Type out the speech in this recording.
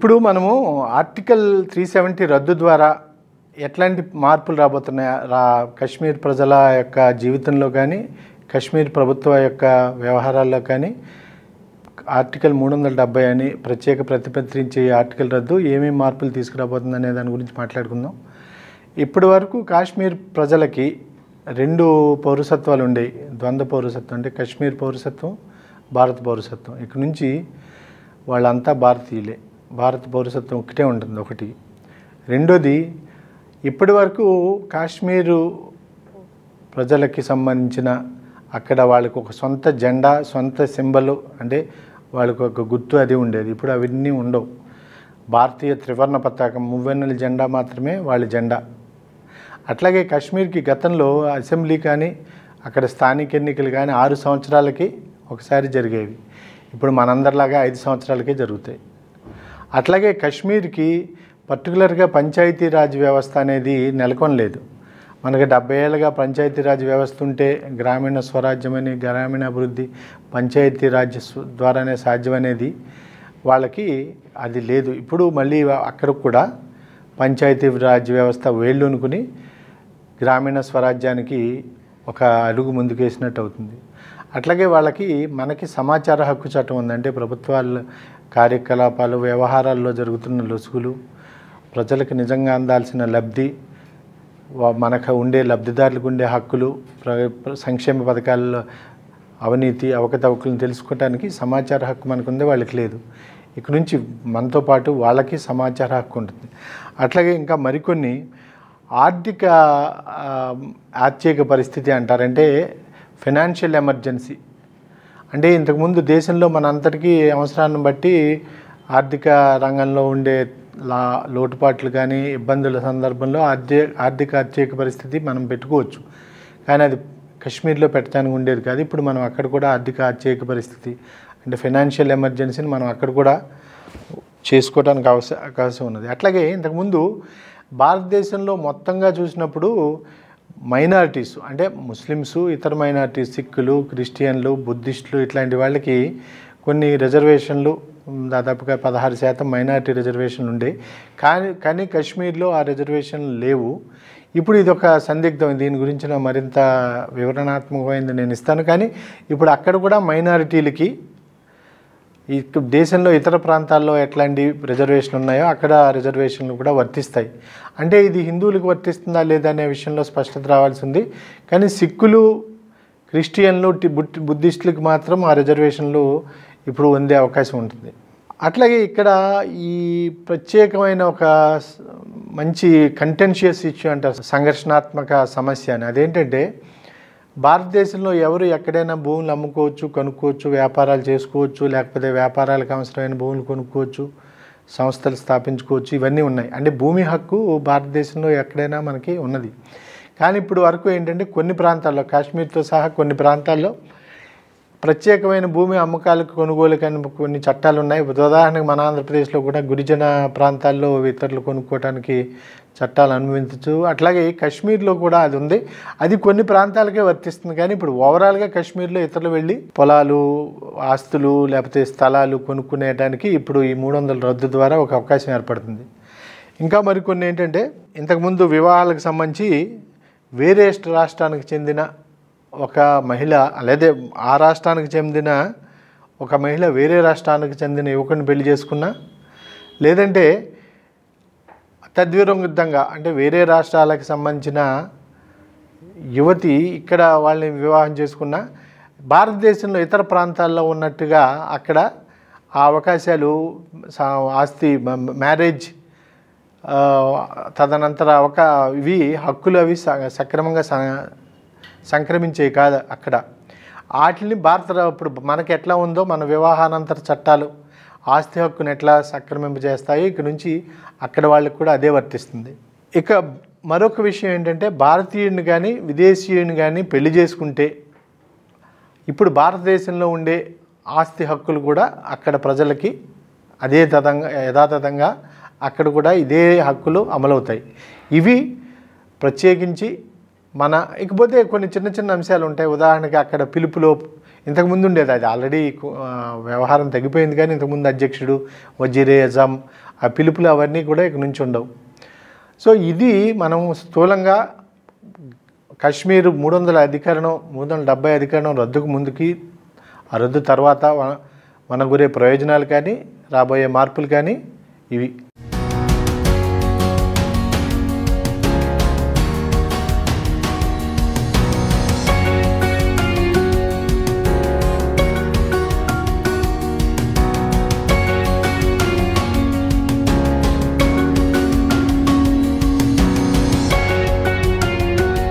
ఇప్పుడు మనము article three seventy రద్దు ద్వారా ఎట్లాంటి మార్పులు రాబోతున్నాయా రా కశ్మీర్ ప్రజల యొక్క జీవితంలో కానీ కశ్మీర్ ప్రభుత్వ యొక్క వ్యవహారాల్లో కానీ ఆర్టికల్ మూడు వందల డెబ్బై అని ప్రత్యేక ప్రతిపత్రించే ఈ ఆర్టికల్ రద్దు ఏమేమి మార్పులు తీసుకురాబోతుంది అనే దాని గురించి మాట్లాడుకుందాం ఇప్పటి వరకు కాశ్మీర్ ప్రజలకి రెండు పౌరసత్వాలు ఉండేవి ద్వంద్వ పౌరసత్వం అంటే కశ్మీర్ పౌరసత్వం భారత పౌరసత్వం ఇక్కడ నుంచి వాళ్ళంతా భారతీయులే భారత పౌరసత్వం ఒకటే ఉంటుంది ఒకటి రెండోది ఇప్పటి వరకు కాశ్మీరు ప్రజలకి సంబంధించిన అక్కడ వాళ్ళకి ఒక సొంత జెండా సొంత సింబల్ అంటే వాళ్ళకి ఒక గుర్తు అది ఉండేది ఇప్పుడు అవన్నీ ఉండవు భారతీయ త్రివర్ణ పతాకం మువ్వెన్నెల జెండా మాత్రమే వాళ్ళ జెండా అట్లాగే కాశ్మీర్కి గతంలో అసెంబ్లీ కానీ అక్కడ స్థానిక ఎన్నికలు కానీ ఆరు సంవత్సరాలకి ఒకసారి జరిగేవి ఇప్పుడు మనందరిలాగా ఐదు సంవత్సరాలకే జరుగుతాయి అట్లాగే కాశ్మీర్కి పర్టికులర్గా పంచాయతీరాజ్ వ్యవస్థ అనేది నెలకొనలేదు మనకి డెబ్బై ఏళ్ళుగా పంచాయతీరాజ్ వ్యవస్థ ఉంటే గ్రామీణ స్వరాజ్యమని గ్రామీణ అభివృద్ధి పంచాయతీరాజ్ స్వ- ద్వారానే సాధ్యం అనేది వాళ్ళకి అది లేదు ఇప్పుడు మళ్ళీ అక్కడ కూడా పంచాయతీ రాజ్ వ్యవస్థ వేళ్ళు అనుకుని గ్రామీణ స్వరాజ్యానికి ఒక అడుగు ముందుకేసినట్టు అవుతుంది అట్లాగే వాళ్ళకి మనకి సమాచార హక్కు చట్టం ఉంది అంటే ప్రభుత్వాల కార్యకలాపాలు వ్యవహారాల్లో జరుగుతున్న లొసుగులు ప్రజలకు నిజంగా అందాల్సిన లబ్ధి వా- మనకు ఉండే లబ్ధిదారులకు ఉండే హక్కులు ప్ర- ప్ర- సంక్షేమ పథకాల్లో అవినీతి అవకతవకలను తెలుసుకోవడానికి సమాచార హక్కు మనకుంది వాళ్ళకి లేదు ఇక నుంచి మనతో పాటు వాళ్ళకి సమాచార హక్కు ఉంటుంది అట్లాగే ఇంకా మరికొన్ని ఆర్థిక ఆ, ఆర్థిక పరిస్థితి అంటారంటే ఫినాన్షియల్ ఎమర్జెన్సీ అంటే ఇంతకుముందు దేశంలో మన అంతటికీ అవసరాన్ని బట్టి ఆర్థిక రంగంలో ఉండే లా లోటుపాట్లు కానీ ఇబ్బందుల సందర్భంలో ఆర్థిక ఆర్థిక ఆర్థిక పరిస్థితి మనం పెట్టుకోవచ్చు కానీ అది కాశ్మీర్లో పెట్టడానికి ఉండేది కాదు ఇప్పుడు మనం అక్కడ కూడా ఆర్థిక ఆర్థిక పరిస్థితి అంటే ఫైనాన్షియల్ ఎమర్జెన్సీని మనం అక్కడ కూడా చేసుకోవడానికి అవస అవకాశం ఉన్నది అట్లాగే ఇంతకుముందు భారతదేశంలో మొత్తంగా చూసినప్పుడు మైనారిటీస్ అంటే ముస్లిమ్స్ ఇతర మైనారిటీస్ సిక్కులు క్రిస్టియన్లు బుద్ధిస్టులు ఇట్లాంటి వాళ్ళకి కొన్ని రిజర్వేషన్లు ఉమ్, దాదాపుగా పదహారు శాతం మైనారిటీ రిజర్వేషన్లు ఉండే కానీ కానీ కాశ్మీర్లో ఆ రిజర్వేషన్లు లేవు ఇప్పుడు ఇది ఒక సందిగ్ధం దీని గురించిన మరింత వివరణాత్మకమైంది నేను ఇస్తాను కానీ ఇప్పుడు అక్కడ కూడా మైనారిటీలకి ఈ దేశంలో ఇతర ప్రాంతాల్లో ఎట్లాంటి రిజర్వేషన్ ఉన్నాయో అక్కడ రిజర్వేషన్లు కూడా వర్తిస్తాయి అంటే ఇది హిందువులకు వర్తిస్తుందా లేదా అనే విషయంలో స్పష్టత రావాల్సి ఉంది కానీ సిక్కులు క్రిస్టియన్లు టి- బుద్ధి బుద్ధిస్టులకు మాత్రం ఆ రిజర్వేషన్లు ఇప్పుడు ఉండే అవకాశం ఉంటుంది అట్లాగే ఇక్కడ ఈ ప్రత్యేకమైన ఒక స- మంచి కంటెన్షియస్ ఇష్యూ అంటారు సంఘర్షణాత్మక సమస్య అని అదేంటంటే భారతదేశంలో ఎవరు ఎక్కడైనా భూములు అమ్ముకోవచ్చు కొనుక్కోవచ్చు వ్యాపారాలు చేసుకోవచ్చు లేకపోతే వ్యాపారాలకు అవసరమైన భూములు కొనుక్కోవచ్చు సంస్థలు స్థాపించుకోవచ్చు ఇవన్నీ ఉన్నాయి అంటే భూమి హక్కు భారతదేశంలో ఎక్కడైనా మనకి ఉన్నది కానీ ఇప్పుడు వరకు ఏంటంటే కొన్ని ప్రాంతాల్లో కాశ్మీర్తో సహా కొన్ని ప్రాంతాల్లో ప్రత్యేకమైన భూమి అమ్మకాలకు కొనుగోలు కానీ కొన్ని చట్టాలు ఉన్నాయి ఉదాహరణకు మన ఆంధ్రప్రదేశ్లో కూడా గిరిజన ప్రాంతాల్లో ఇతరులు కొనుక్కోవడానికి చట్టాలు అనుమతించు అట్లాగే కాశ్మీర్లో కూడా అది ఉంది అది కొన్ని ప్రాంతాలకే వర్తిస్తుంది కానీ ఇప్పుడు ఓవరాల్గా కాశ్మీర్లో ఇతరులు వెళ్ళి పొలాలు ఆస్తులు లేకపోతే స్థలాలు కొనుక్కునేటానికి ఇప్పుడు ఈ మూడు వందల రద్దు ద్వారా ఒక అవకాశం ఏర్పడుతుంది ఇంకా మరికొన్ని ఏంటంటే ఇంతకుముందు వివాహాలకు సంబంధించి వేరే రాష్ట్రానికి చెందిన ఒక మహిళ లేదా ఆ రాష్ట్రానికి చెందిన ఒక మహిళ వేరే రాష్ట్రానికి చెందిన యువకుని పెళ్లి చేసుకున్నా లేదంటే తద్విరుద్ధంగా అంటే వేరే రాష్ట్రాలకు సంబంధించిన యువతి ఇక్కడ వాళ్ళని వివాహం చేసుకున్న భారతదేశంలో ఇతర ప్రాంతాల్లో ఉన్నట్టుగా అక్కడ ఆ అవకాశాలు సా- ఆస్తి మ- మ్యారేజ్ ఆ, తదనంతర ఒక ఇవి హక్కులు అవి స- సక్రమంగా స- సంక్రమించేవి కాదు అక్కడ వాటిని భారత ఇప్పుడు మనకి ఎట్లా ఉందో మన వివాహానంతర చట్టాలు ఆస్తి హక్కును ఎట్లా సక్రమింపజేస్తాయో ఇక నుంచి అక్కడ వాళ్ళకి కూడా అదే వర్తిస్తుంది ఇక మరొక విషయం ఏంటంటే భారతీయుడిని కానీ విదేశీయుడిని కానీ పెళ్లి చేసుకుంటే ఇప్పుడు భారతదేశంలో ఉండే ఆస్తి హక్కులు కూడా అక్కడ ప్రజలకి అదే తదంగా యథాతథంగా అక్కడ కూడా ఇదే హక్కులు అమలవుతాయి ఇవి ప్రత్యేకించి మన ఇకపోతే కొన్ని చిన్న చిన్న అంశాలు ఉంటాయి ఉదాహరణకి అక్కడ పిలుపులో ఇంతకుముందు ఉండేది అది ఆల్రెడీ కు- ఆ, వ్యవహారం తగ్గిపోయింది కానీ ఇంతకుముందు అధ్యక్షుడు వజీరే అజాం ఆ పిలుపులు అవన్నీ కూడా ఇక నుంచి ఉండవు సో ఇది మనం స్థూలంగా కాశ్మీర్ మూడు వందల అధికరణం మూడు వందల డెబ్బై అధికరణం రద్దుకు ముందుకి ఆ రద్దు తర్వాత మన- మనకు గురే ప్రయోజనాలు కానీ రాబోయే మార్పులు కానీ ఇవి